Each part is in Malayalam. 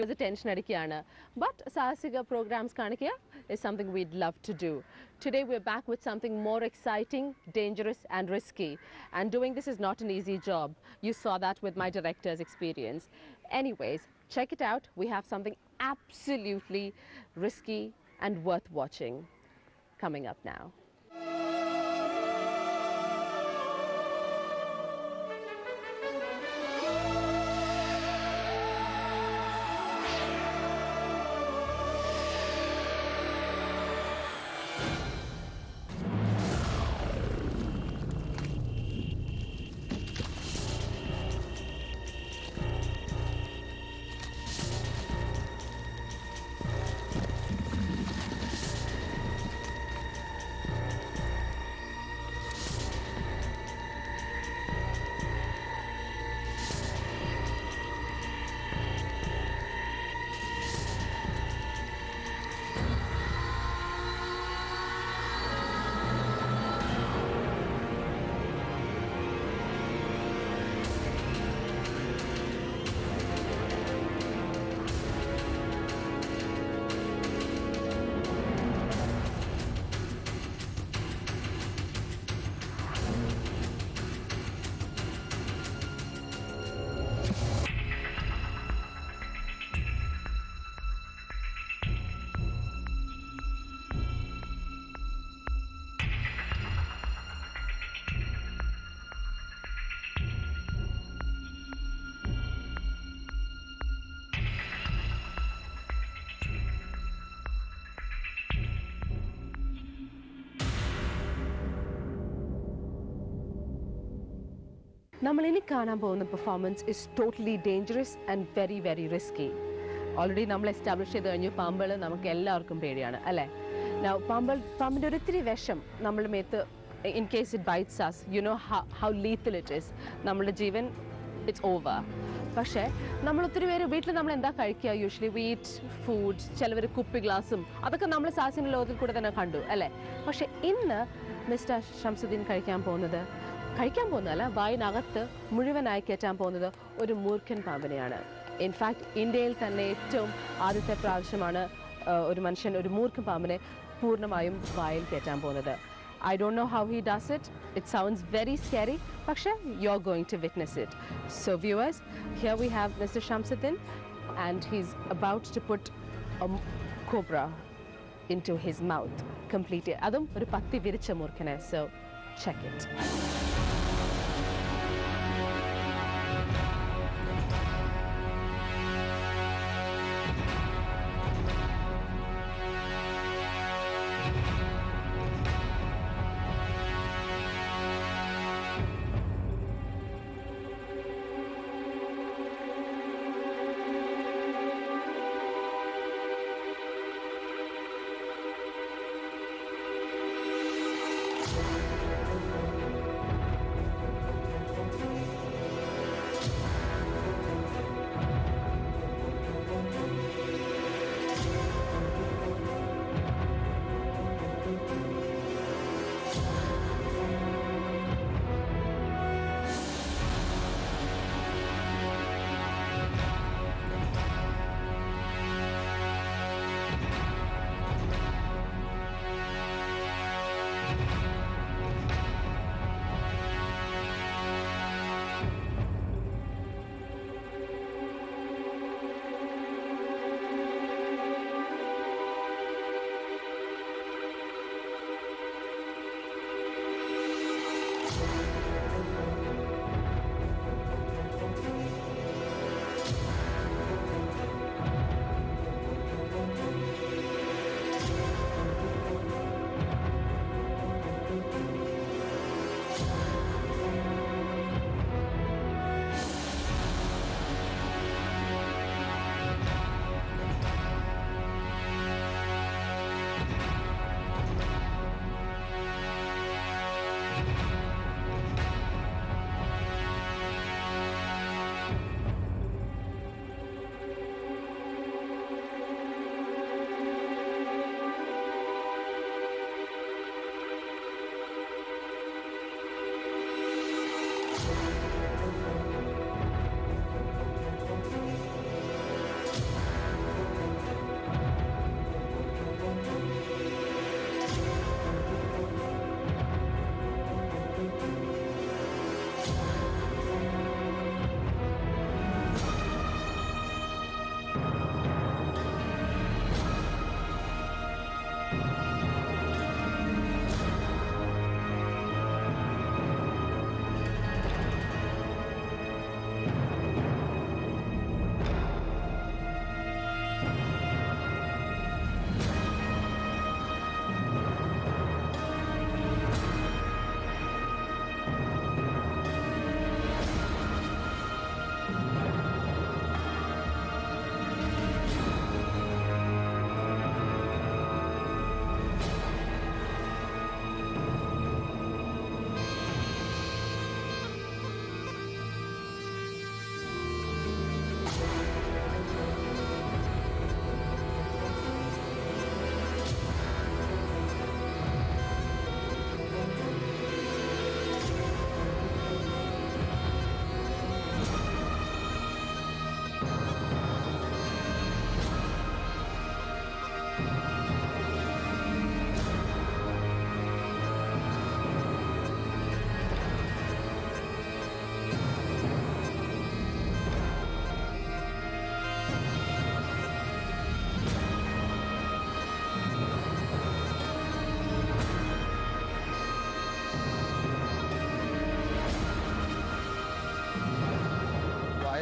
ടെൻഷൻ അടിക്കുകയാണ് ബട്ട് സാഹസിക പ്രോഗ്രാംസ് കാണിക്കുക is something we'd love to do. Today we're back with something more exciting, dangerous and risky. And doing this is not an easy job. You saw that with my director's experience. Anyways, check it out. We have something absolutely risky and worth watching coming up now. നമ്മൾ ഇനി കാണാൻ പോകുന്ന performance is totally dangerous and very very risky already നമ്മൾ എസ്റ്റാബ്ലിഷ് ചെയ്ത് കഴിഞ്ഞു പാമ്പുകൾ നമുക്ക് എല്ലാവർക്കും പേടിയാണ് അല്ലേ Now, പാമ്പ് പാമ്പിൻ്റെ ഒരു ഇത്തിരി വിഷം നമ്മുടെ മേത്ത് in case it bites as you know how lethal it is നമ്മുടെ ജീവൻ ഇറ്റ്സ് ഓവർ പക്ഷേ നമ്മൾ ഒത്തിരി പേര് വീട്ടിൽ നമ്മൾ എന്താ കഴിക്കുക യൂഷ്വലി വീറ്റ് ഫുഡ് ചിലവർ കുപ്പി ഗ്ലാസും അതൊക്കെ നമ്മൾ സാസിൻ്റെ ലോകത്തിൽ കൂടെ തന്നെ കണ്ടു അല്ലേ പക്ഷേ ഇന്ന് മിസ്റ്റർ ഷംസുദ്ദീൻ കഴിക്കാൻ പോകുന്നത് കഴിക്കാൻ പോകുന്നതല്ല വായിനകത്ത് മുഴുവനായി കയറ്റാൻ പോകുന്നത് ഒരു മൂർഖൻ പാമ്പിനെയാണ് ഇൻഫാക്ട് ഇന്ത്യയിൽ തന്നെ ഏറ്റവും ആദ്യത്തെ പ്രാവശ്യമാണ് ആ, ഒരു മനുഷ്യൻ ഒരു മൂർഖൻ പാമ്പിനെ പൂർണ്ണമായും വായിൽ കയറ്റാൻ പോകുന്നത് I don't know how he does it it sounds very scary പക്ഷേ you are going to witness it so viewers here we have mister Shamsuddin and he's about to put cobra into his mouth complete അതും ഒരു പത്തി വിരിച്ച മൂർഖനെ സോ ചെക്ക് ഇറ്റ്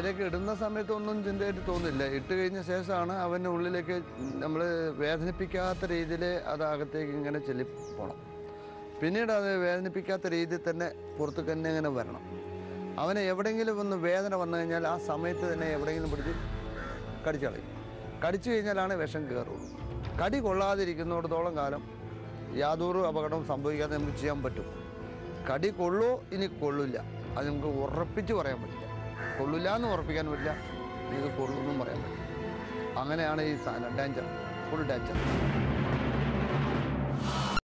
വായിലേക്ക് ഇടുന്ന സമയത്തൊന്നും ചിന്തയായിട്ട് തോന്നില്ല ഇട്ട് കഴിഞ്ഞ ശേഷമാണ് അവൻ്റെ ഉള്ളിലേക്ക് നമ്മൾ വേദനിപ്പിക്കാത്ത രീതിയിൽ അത് അകത്തേക്ക് ഇങ്ങനെ ചെല്ലി പോകണം പിന്നീട് അത് വേദനിപ്പിക്കാത്ത രീതിയിൽ തന്നെ പുറത്തേക്ക് തന്നെ ഇങ്ങനെ വരണം അവന് എവിടെയെങ്കിലും ഒന്ന് വേദന വന്നു കഴിഞ്ഞാൽ ആ സമയത്ത് തന്നെ എവിടെയെങ്കിലും പിടിച്ച് കടിച്ചു കളയും കടിച്ചു കഴിഞ്ഞാലാണ് വിഷം കയറുള്ളൂ കടി കൊള്ളാതിരിക്കുന്നിടത്തോളം കാലം യാതൊരു അപകടവും സംഭവിക്കാതെ നമുക്ക് ചെയ്യാൻ പറ്റും കടി കൊള്ളോ ഇനി കൊള്ളില്ല അത് നമുക്ക് ഉറപ്പിച്ച് പറയാൻ പറ്റില്ല കൊള്ളില്ല എന്ന് ഉറപ്പിക്കാൻ പറ്റില്ല ഇത് കൊള്ളുമെന്നും പറയാൻ പറ്റില്ല അങ്ങനെയാണ് ഈ സാധനം ഡേഞ്ചർ ഫുൾ ഡേഞ്ചർ